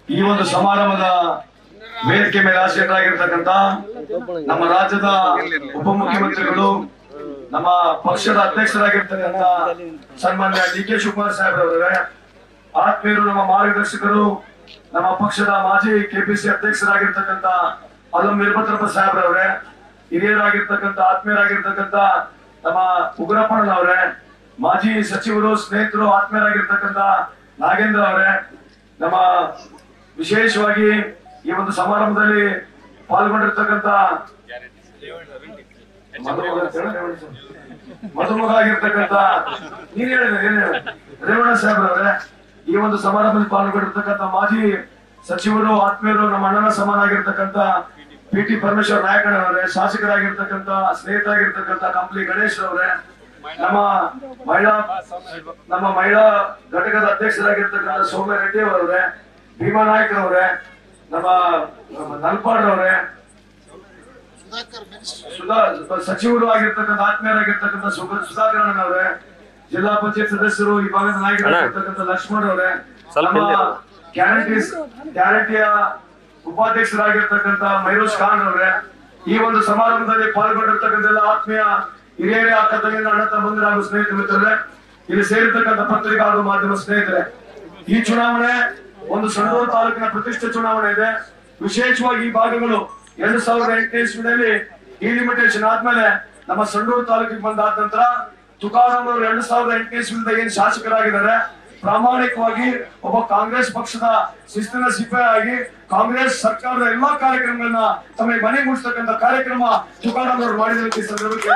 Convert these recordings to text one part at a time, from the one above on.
ಈ ಒಂದು ಸಮಾರಂಭದ ವೇದಿಕೆ ಮೇಲೆ ಆಸೀನರಾಗಿರ್ತಕ್ಕಂಥ ನಮ್ಮ ರಾಜ್ಯದ ಉಪಮುಖ್ಯಮಂತ್ರಿಗಳು ನಮ್ಮ ಪಕ್ಷದ ಅಧ್ಯಕ್ಷರಾಗಿರ್ತಕ್ಕಂಥ ಸನ್ಮಾನ್ಯ ಡಿ ಕೆ ಶಿವಕುಮಾರ್ ಸಾಹೇಬ್ರವರೇ ಆತ್ಮೀಯರು ನಮ್ಮ ಮಾರ್ಗದರ್ಶಕರು ನಮ್ಮ ಪಕ್ಷದ ಮಾಜಿ ಕೆಪಿಸಿ ಅಧ್ಯಕ್ಷರಾಗಿರ್ತಕ್ಕಂಥ ಅಲ್ಲಂ ವೀರಭದ್ರಪ್ಪ ಸಾಹೇಬ್ರವರೇ ಹಿರಿಯರಾಗಿರ್ತಕ್ಕಂಥ ಆತ್ಮೀಯರಾಗಿರ್ತಕ್ಕಂಥ ನಮ್ಮ ಉಗ್ರಪ್ಪಣ್ಣನವರೇ ಮಾಜಿ ಸಚಿವರು ಸ್ನೇಹಿತರು ಆತ್ಮೀಯರಾಗಿರ್ತಕ್ಕಂಥ ನಾಗೇಂದ್ರ ಅವರೇ ನಮ್ಮ ವಿಶೇಷವಾಗಿ ಈ ಒಂದು ಸಮಾರಂಭದಲ್ಲಿ ಪಾಲ್ಗೊಂಡಿರ್ತಕ್ಕಂಥ ಮಧುಮಗ ಅಂತ ಹೇಳು, ಮಧುಮಗ ಆಗಿರ್ತಕ್ಕಂಥ ನೀನ್ ಹೇಳಿದ್ರೆ ಏನ್ ಹೇಳಿ ರೇವಣ್ಣ ಸಾಹೇಬ್ರವ್ರೆ ಈ ಒಂದು ಸಮಾರಂಭದಲ್ಲಿ ಪಾಲ್ಗೊಂಡಿರ್ತಕ್ಕಂಥ ಮಾಜಿ ಸಚಿವರು ಆತ್ಮೀಯರು ನಮ್ಮ ಅಣ್ಣನ ಸಮಾನ ಆಗಿರ್ತಕ್ಕಂಥ ಪಿ ಟಿ ಪರಮೇಶ್ವರ್ ನಾಯಕಣ್ಣವರೇ ಶಾಸಕರಾಗಿರ್ತಕ್ಕಂಥ ಸ್ನೇಹಿತರಾಗಿರ್ತಕ್ಕಂಥ ಕಂಪ್ಲಿ ಗಣೇಶ್ ಅವರೇ ನಮ್ಮ ಮಹಿಳಾ ನಮ್ಮ ಮಹಿಳಾ ಘಟಕದ ಅಧ್ಯಕ್ಷರಾಗಿರ್ತಕ್ಕಂಥ ಸೌಮ್ಯ ರೆಡ್ಡಿ ಅವರವರೇ ಭೀಮಾ ನಾಯ್ಕರವರೇ ನಮ್ಮ ನಮ್ಮ ನಲ್ಪಾಡ್ ಅವರೇ ಸುಧಾ ಸಚಿವರು ಆಗಿರ್ತಕ್ಕಂಥ ಆತ್ಮೀಯರಾಗಿರ್ತಕ್ಕಂಥ ಸುಗ- ಸುಧಾಕರ್ ಅಣ್ಣನವರೇ ಜಿಲ್ಲಾ ಪಂಚಾಯತ್ ಸದಸ್ಯರು ಈ ಭಾಗದ ನಾಯಕರಾಗಿರ್ತಕ್ಕಂಥ ಲಕ್ಷ್ಮಣ್ ಅವರೇ ನಮ್ಮ ಗ್ಯಾರಂಟೀಸ್ ಗ್ಯಾರಂಟಿಯ ಉಪಾಧ್ಯಕ್ಷರಾಗಿರ್ತಕ್ಕಂಥ ಮೈರೋಜ್ ಖಾನ್ ಅವರೇ ಈ ಒಂದು ಸಮಾರಂಭದಲ್ಲಿ ಪಾಲ್ಗೊಂಡಿರ್ತಕ್ಕಂಥ ಎಲ್ಲ ಆತ್ಮೀಯ ಹಿರಿಯರೇ ಅಕ್ಕ ತಂಗಿನ ಅಣ್ಣ ತಮ್ಮಂದಿರ ಹಾಗೂ ಸ್ನೇಹಿತ ಮಿತ್ರರೇ ಇಲ್ಲಿ ಸೇರಿರ್ತಕ್ಕಂಥ ಪತ್ರಿಕಾ ಹಾಗೂ ಮಾಧ್ಯಮ ಸ್ನೇಹಿತರೆ ಈ ಚುನಾವಣೆ ಒಂದು ಸಣ್ಣೂರು ತಾಲೂಕಿನ ಪ್ರತಿಷ್ಠೆ ಚುನಾವಣೆ ಇದೆ ವಿಶೇಷವಾಗಿ ಈ ಭಾಗಗಳು ಎರಡ್ ಸಾವಿರದ ಎಂಟನೇ ಇಸ್ವಿನಲ್ಲಿ ಈ ಲಿಮಿಟೇಷನ್ ಆದ್ಮೇಲೆ ನಮ್ಮ ಸಂಡೂರು ತಾಲೂಕಿಗೆ ಬಂದಾದ ನಂತರ ತುಕಾರಾಮ್ ಅವರು ಎರಡ್ ಸಾವಿರದ ಎಂಟನೇ ಇಸ್ವಿಯಿಂದ ಏನ್ ಶಾಸಕರಾಗಿದ್ದಾರೆ ಪ್ರಾಮಾಣಿಕವಾಗಿ ಒಬ್ಬ ಕಾಂಗ್ರೆಸ್ ಪಕ್ಷದ ಶಿಸ್ತಿನ ಸಿಪಾಯಿ ಆಗಿ ಕಾಂಗ್ರೆಸ್ ಸರ್ಕಾರದ ಎಲ್ಲಾ ಕಾರ್ಯಕ್ರಮಗಳನ್ನ ತಮಗೆ ಮನೆ ಮುಗಿಸ್ತಕ್ಕಂಥ ಕಾರ್ಯಕ್ರಮ ತುಕಾರಾಮ್ ಅವರು ಮಾಡಿದಂತ ಈ ಸಂದರ್ಭಕ್ಕೆ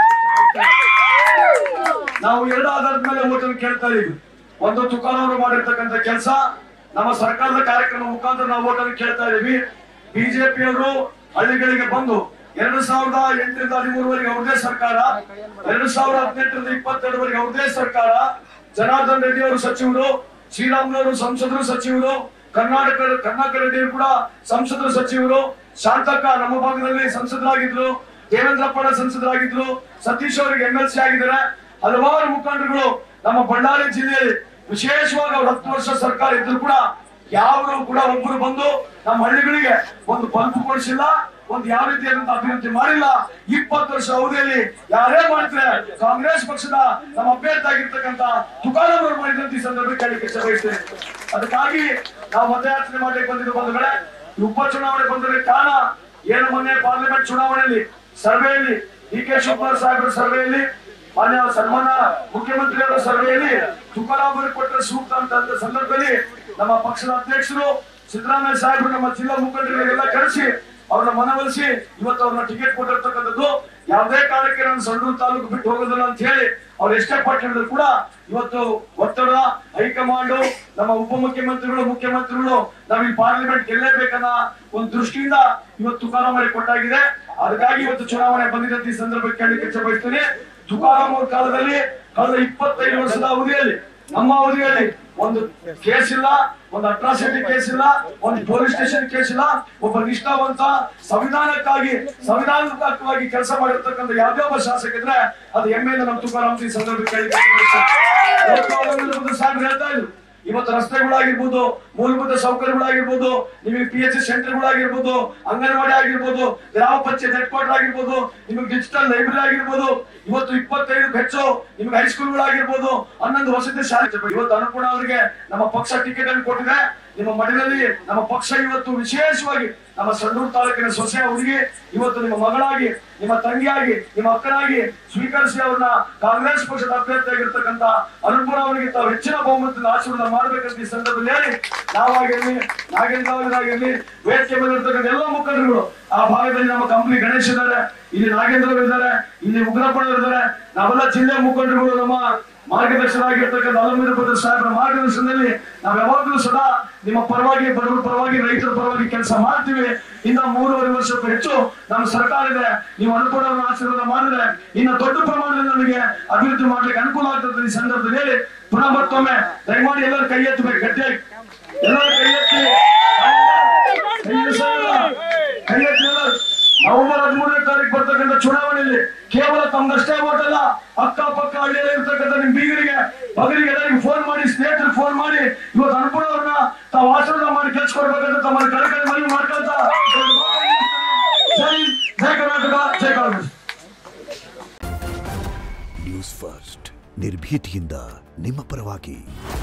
ನಾವು ಎರಡು ಆಧಾರದ ಮೇಲೆ ಓಟನ್ನು ಕೇಳ್ತಾ ಇದೀವಿ ಒಂದು ತುಕಾರಾಮ್ ಅವರು ಮಾಡಿರ್ತಕ್ಕಂಥ ಕೆಲಸ ನಮ್ಮ ಸರ್ಕಾರದ ಕಾರ್ಯಕ್ರಮ ಮುಖಾಂತರ ನಾವು ಓಟನ್ನು ಕೇಳ್ತಾ ಇದೀವಿ ಬಿಜೆಪಿಯವರು ಹಳ್ಳಿಗಳಿಗೆ ಬಂದು ಎರಡು ಸಾವಿರದ ಎಂಟರಿಂದ ಹದಿಮೂರವರೆಗೆ ಅವ್ರದೇ ಸರ್ಕಾರ ಎರಡು ಸಾವಿರದ ಹದಿನೆಂಟರಿಂದ ಇಪ್ಪತ್ತೆರಡವರೆಗೆ ಅವ್ರದೇ ಸರ್ಕಾರ ಜನಾರ್ದನ್ ರೆಡ್ಡಿ ಅವರು ಸಚಿವರು ಶ್ರೀರಾಮ್ನವರು ಸಂಸದರು ಸಚಿವರು ಕರ್ನಾಟಕ ಕರ್ನಾಟಕ ರೆಡ್ಡಿ ಅವರು ಕೂಡ ಸಂಸದರು ಸಚಿವರು ಶಾಂತಕ್ಕ ನಮ್ಮ ಭಾಗದಲ್ಲಿ ಸಂಸದರಾಗಿದ್ರು ದೇವೇಂದ್ರಪ್ಪನ ಸಂಸದರಾಗಿದ್ರು ಸತೀಶ್ ಅವರಿಗೆ ಎಂ ಎಲ್ ಸಿ ಆಗಿದ್ದಾರೆ ಹಲವಾರು ಮುಖಂಡರುಗಳು ನಮ್ಮ ಬಳ್ಳಾರಿ ಜಿಲ್ಲೆಯಲ್ಲಿ ವಿಶೇಷವಾಗಿ ಅವ್ರ ಹತ್ತು ವರ್ಷ ಸರ್ಕಾರ ಇದ್ರು ಕೂಡ ಯಾರು ಕೂಡ ಒಬ್ಬರು ಬಂದು ನಮ್ಮ ಹಳ್ಳಿಗಳಿಗೆ ಒಂದು ಬಲ್ಬ್ ಕೊಡಿಸಿಲ್ಲ ಒಂದು ಯಾವ ರೀತಿಯಾದಂತ ಅಭಿವೃದ್ಧಿ ಮಾಡಿಲ್ಲ ಇಪ್ಪತ್ತು ವರ್ಷ ಅವಧಿಯಲ್ಲಿ ಯಾರೇ ಮಾಡ್ತಾರೆ ಕಾಂಗ್ರೆಸ್ ಪಕ್ಷದ ನಮ್ಮ ಅಭ್ಯರ್ಥಿ ಆಗಿರ್ತಕ್ಕಂಥ ತುಕಾರಾಮ್ ಅವರು ಮಾಡಿದಂತ ಈ ಸಂದರ್ಭ ಕೇಳಲಿಕ್ಕೆ ಇಚ್ಛೆ ಬಯಸ್ತೇನೆ ಅದಕ್ಕಾಗಿ ನಾವು ಮತಯಾಚನೆ ಮಾಡ್ಲಿಕ್ಕೆ ಬಂದಿದ್ದು ಬಂಧುಗಳೇ ಈ ಉಪಚುನಾವಣೆ ಬಂದರೆ ಕಾರಣ ಏನು ಮೊನ್ನೆ ಪಾರ್ಲಿಮೆಂಟ್ ಚುನಾವಣೆಯಲ್ಲಿ ಸರ್ವೆಯಲ್ಲಿ ಡಿ ಕೆ ಶಿವಕುಮಾರ್ ಸಾಹೇಬರ ಸರ್ವೆಯಲ್ಲಿ ಮಾನ್ಯ ಸನ್ಮಾನ ಮುಖ್ಯಮಂತ್ರಿಯವರ ಸರ್ವೆಯಲ್ಲಿ ತುಕಾರಾಮ್ ಅವರು ಕೊಟ್ಟ ಸೂಕ್ತ ಅಂತ ಸಂದರ್ಭದಲ್ಲಿ ನಮ್ಮ ಪಕ್ಷದ ಅಧ್ಯಕ್ಷರು ಸಿದ್ದರಾಮಯ್ಯ ಸಾಹೇಬರು ನಮ್ಮ ಜಿಲ್ಲಾ ಮುಖಂಡರಿಗೆಲ್ಲ ಕರೆಸಿ ಅವ್ರನ್ನ ಮನವೊಲಿಸಿ ಇವತ್ತು ಅವ್ರನ್ನ ಟಿಕೆಟ್ ಕೊಟ್ಟಿರ್ತಕ್ಕಂಥದ್ದು ಯಾವುದೇ ಕಾರಣಕ್ಕೆ ನಾನು ಸಂಡೂರು ತಾಲೂಕು ಬಿಟ್ಟು ಹೋಗೋದಿಲ್ಲ ಅಂತ ಹೇಳಿ ಅವ್ರು ಎಷ್ಟೇ ಪಟ್ಟಿದ್ರು ಕೂಡ ಇವತ್ತು ಒತ್ತಡ ಹೈಕಮಾಂಡ್ ನಮ್ಮ ಉಪಮುಖ್ಯಮಂತ್ರಿಗಳು ಮುಖ್ಯಮಂತ್ರಿಗಳು ನಾವ್ ಈ ಪಾರ್ಲಿಮೆಂಟ್ ಗೆಲ್ಲೇಬೇಕನ್ನ ಒಂದು ದೃಷ್ಟಿಯಿಂದ ಇವತ್ತು ತುಕಾರಾಮ್ ಅವರಿಗೆ ಕೊಟ್ಟಾಗಿದೆ ಅದಕ್ಕಾಗಿ ಇವತ್ತು ಚುನಾವಣೆ ಬಂದಿದೆ ಅಂತ ಈ ಸಂದರ್ಭಕ್ಕೆ ಕೇಳಲಿಕ್ಕೆ ಇಚ್ಛೆ ಬಯಸ್ತೀನಿ ತುಕಾರಾಮ್ ಅವ್ರ ಕಾಲದಲ್ಲಿ ಕಳೆದ ಇಪ್ಪತ್ತೈದು ವರ್ಷದ ಅವಧಿಯಲ್ಲಿ ನಮ್ಮ ಅವಧಿಯಲ್ಲಿ ಒಂದು ಕೇಸ್ ಇಲ್ಲ ಒಂದು ಅಟ್ರಾಸಿಟಿ ಕೇಸ್ ಇಲ್ಲ ಒಂದು ಪೊಲೀಸ್ ಸ್ಟೇಷನ್ ಕೇಸ್ ಇಲ್ಲ ಒಬ್ಬ ನಿಷ್ಠಾವಂತ ಸಂವಿಧಾನಕ್ಕಾಗಿ ಸಂವಿಧಾನಾತ್ಮಕವಾಗಿ ಕೆಲಸ ಮಾಡಿರ್ತಕ್ಕಂಥ ಯಾವುದೇ ಒಬ್ಬ ಶಾಸಕ ಇದ್ರೆ ಅದು ಹೆಮ್ಮೆಯಿಂದ ನಮ್ಮ ತುಕಾರಾಮ್ ಈ ಸಂದರ್ಭಕ್ಕೆ ಕೇಳಿ ಸಾಹೇಬ್ರು ಹೇಳ್ತಾ ಇದ್ರು ಇವತ್ತು ರಸ್ತೆಗಳಾಗಿರ್ಬೋದು ಮೂಲಭೂತ ಸೌಕರ್ಯಗಳಾಗಿರ್ಬೋದು ನಿಮಗೆ ಪಿ ಎಚ್ ಸೆಂಟರ್ಗಳಾಗಿರ್ಬೋದು ಅಂಗನವಾಡಿ ಆಗಿರ್ಬೋದು ಗ್ರಾಮ ಪಂಚಾಯತ್ ಹೆಡ್ ಕ್ವಾರ್ಟರ್ ಆಗಿರ್ಬೋದು ನಿಮಗೆ ಡಿಜಿಟಲ್ ಲೈಬ್ರರಿ ಆಗಿರ್ಬೋದು ಇವತ್ತು ಇಪ್ಪತ್ತೈದು ಹೆಚ್ಚು ನಿಮ್ಗೆ ಹೈಸ್ಕೂಲ್ಗಳಾಗಿರ್ಬೋದು ಹನ್ನೊಂದು ವಸತಿ ಶಾಲೆ ಇವತ್ತು ಅನುಪೂರ್ಣ ಅವರಿಗೆ ನಮ್ಮ ಪಕ್ಷ ಟಿಕೆಟ್ ಅನ್ನು ಕೊಟ್ಟಿದೆ ನಿಮ್ಮ ಮಠದಲ್ಲಿ ನಮ್ಮ ಪಕ್ಷ ಇವತ್ತು ವಿಶೇಷವಾಗಿ ನಮ್ಮ ಸಂಡೂರು ತಾಲೂಕಿನ ಸೊಸೆ ಹುಡುಗಿ ಇವತ್ತು ನಿಮ್ಮ ಮಗಳಾಗಿ ನಿಮ್ಮ ತಂಗಿಯಾಗಿ ನಿಮ್ಮ ಅಕ್ಕನಾಗಿ ಸ್ವೀಕರಿಸಿ ಅವ್ರನ್ನ ಕಾಂಗ್ರೆಸ್ ಪಕ್ಷದ ಅಭ್ಯರ್ಥಿ ಆಗಿರ್ತಕ್ಕಂಥ ಅನುಪುರ ಅವರಿಗೆ ತಾವು ಹೆಚ್ಚಿನ ಬಹುಮತದಿಂದ ಆಶೀರ್ವಾದ ಮಾಡ್ಬೇಕಂತ ಈ ಸಂದರ್ಭದಲ್ಲಿ ಹೇಳಿ ನಾವಾಗಿರ್ಲಿ ನಾಗೇಂದ್ರ ಆಗಿರ್ಲಿ ವೇದಿಕೆ ಮೇಲೆ ಇರ್ತಕ್ಕಂಥ ಎಲ್ಲ ಮುಖಂಡರುಗಳು ಆ ಭಾಗದಲ್ಲಿ ನಮ್ಮ ಕಂಪ್ನಿ ಗಣೇಶ್ ಇದ್ದಾರೆ ಇಲ್ಲಿ ನಾಗೇಂದ್ರ ಅವರು ಇದ್ದಾರೆ ಇಲ್ಲಿ ಉಗ್ರಪ್ಪಣ್ಣ ಇದ್ದಾರೆ ನಾವೆಲ್ಲ ಜಿಲ್ಲೆ ಮುಖಂಡರುಗಳು ನಮ್ಮ ಮಾರ್ಗದರ್ಶನರಾಗಿರ್ತಕ್ಕಂಥ ಅಲಮೀರಭದ್ರ ಸಾಹೇಬರ ಮಾರ್ಗದರ್ಶನದಲ್ಲಿ ನಾವು ಯಾವಾಗಲೂ ಸದಾ ನಿಮ್ಮ ಪರವಾಗಿ ಬಡವರ ಪರವಾಗಿ ರೈತರ ಪರವಾಗಿ ಕೆಲಸ ಮಾಡ್ತೀವಿ ಇನ್ನ ಮೂರುವರೆ ವರ್ಷಕ್ಕೂ ಹೆಚ್ಚು ನಮ್ಮ ಸರ್ಕಾರ ಇದೆ ನೀವು ಅನುಕೂಲವನ್ನು ಆಶೀರ್ವಾದ ಮಾಡಿದ್ರೆ ಇನ್ನ ದೊಡ್ಡ ಪ್ರಮಾಣದಲ್ಲಿ ನಮಗೆ ಅಭಿವೃದ್ಧಿ ಮಾಡ್ಲಿಕ್ಕೆ ಅನುಕೂಲ ಆಗ್ತದೆ ಈ ಸಂದರ್ಭದಲ್ಲಿ ಹೇಳಿ ಪುನಃ ಮತ್ತೊಮ್ಮೆ ದಯಮಾಡಿ ಎಲ್ಲರೂ ಕೈ ಎತ್ತಬೇಕು ಗಟ್ಟಿಯಾಗಿ ಎಲ್ಲರೂ ಕೈ ಎತ್ತಿ ಕೈ ಎತ್ತಲ್ಲ. ಕೈ ಎತ್ತಿ ಎಲ್ಲರೂ. ನವೆಂಬರ್ ಹದಿಮೂರನೇ ತಾರೀಕು ಬರ್ತಕ್ಕಂಥ ಚುನಾವಣೆಯಲ್ಲಿ ಕೇವಲ ತಮ್ದಷ್ಟೇ ಓಟ್ ಅಲ್ಲ ಅಕ್ಕಪಕ್ಕ ಹಳ್ಳಿಯಲ್ಲಿ ಇರ್ತಕ್ಕಂಥ ನಿಮ್ ಬೀಗರಿಗೆ ಬಗರಿಗೆ ಎಲ್ಲರಿಗೆ ಫೋನ್ ಮಾಡಿ ಸ್ನೇಹಿತರಿಗೆ ಫೋನ್ ಮಾಡಿ ಇವತ್ತು ಅನುಕೂಲ ಅವ್ರನ್ನ ತಾವು ಆಶೀರ್ವಾದ ಮಾಡಿ ಕೆಲ್ಸ್ಕೊಡ್ಬೇಕು ಮಾಡ್ಬೇಕಂತ ತಮ್ಮಲ್ಲಿ ಕಳಕಳಿ ಮನವಿ ಮಾಡ್ಕೊಂತ ಜೈ ಜೈ ಕರ್ನಾಟಕ ಜೈ ಕಾಂಗ್ರೆಸ್ ನ್ಯೂಸ್ ಫಸ್ಟ್ ನಿರ್ಭೀತಿಯಿಂದ ನಿಮ್ಮ ಪರವಾಗಿ